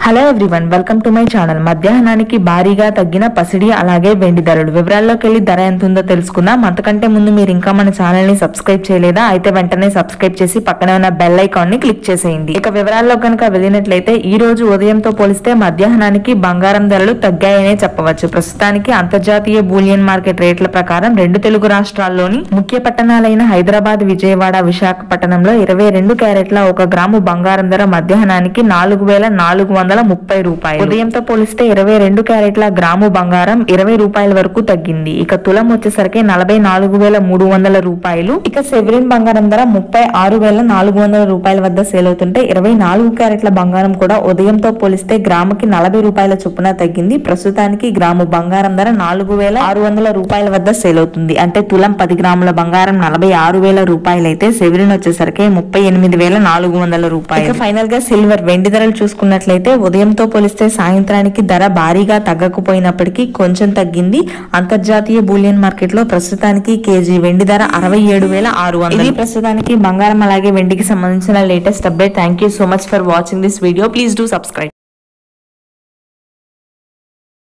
hello everyone welcome to my channel మధ్యాహ్నానికి భారీగా తగ్గిన పసిడి అలాగే వెండి ధరలు వివరాల్లోకి వెళ్ళి ధర ఎంత ఉందో తెలుసుకుందాం అంతకంటే ముందు మీరు ఇంకా మన ఛానల్ ని సబ్స్క్రైబ్ చేయలేదా అయితే వెంటనే సబ్స్క్రైబ్ చేసి పక్కనే ఉన్న బెల్ ఐకాన్ ని క్లిక్ చేసేయండి ఇక వివరాల్లో కనుక వెళ్ళినట్లయితే ఈ రోజు ఉదయంతో పోలిస్తే మధ్యాహ్నానికి బంగారం ధరలు తగ్గాయనే చెప్పవచ్చు ప్రస్తుతానికి అంతర్జాతీయ బూలియన్ మార్కెట్ రేట్ల ప్రకారం రెండు తెలుగు రాష్ట్రాల్లోని ముఖ్య పట్టణాలైన హైదరాబాద్ విజయవాడ విశాఖపట్నంలో ఇరవై రెండు క్యారెట్ల ఒక గ్రాము బంగారం ధర మధ్యాహ్నానికి నాలుగు వేల నాలుగు వందల ముప్పై రూపాయలు ఉదయంతో పోలిస్తే ఇరవై రెండు క్యారెట్ల గ్రాము బంగారం ఇరవై రూపాయల వరకు తగ్గింది ఇక తులం వచ్చేసరికి నలభై నాలుగు వేల మూడు వందల రూపాయలు ఇక సెవెరిన్ బంగారం ధర ముప్పై ఆరు వేల నాలుగు వందల రూపాయల వద్ద సేల్ అవుతుంటే ఇరవై నాలుగు క్యారెట్ల బంగారం కూడా ఉదయంతో పోలిస్తే గ్రాముకి నలభై రూపాయల చొప్పున తగ్గింది ప్రస్తుతానికి గ్రాము బంగారం ధర నాలుగు వేల ఆరు వందల రూపాయల వద్ద సేల్ అవుతుంది అంటే తులం పది గ్రాముల బంగారం నలభై ఆరు వేల రూపాయలు అయితే సెవెరిన్ వచ్చేసరికి ముప్పై ఎనిమిది వేల నాలుగు వందల రూపాయలు ఫైనల్ గా సిల్వర్ వెండి ధరలు చూసుకున్నట్లయితే ఉదయంతో పోలిస్తే సాయంత్రానికి ధర భారీగా తగ్గకపోయినప్పటికీ కొంచెం తగ్గింది అంతర్జాతీయ బూలియన్ మార్కెట్ లో ప్రస్తుతానికి కేజీ వెండి ధర అరవై ఏడు వేల ఆరు వందలు ఇది ప్రస్తుతానికి బంగారం అలాగే వెండికి సంబంధించిన latest update thank you so much for watching this video please do subscribe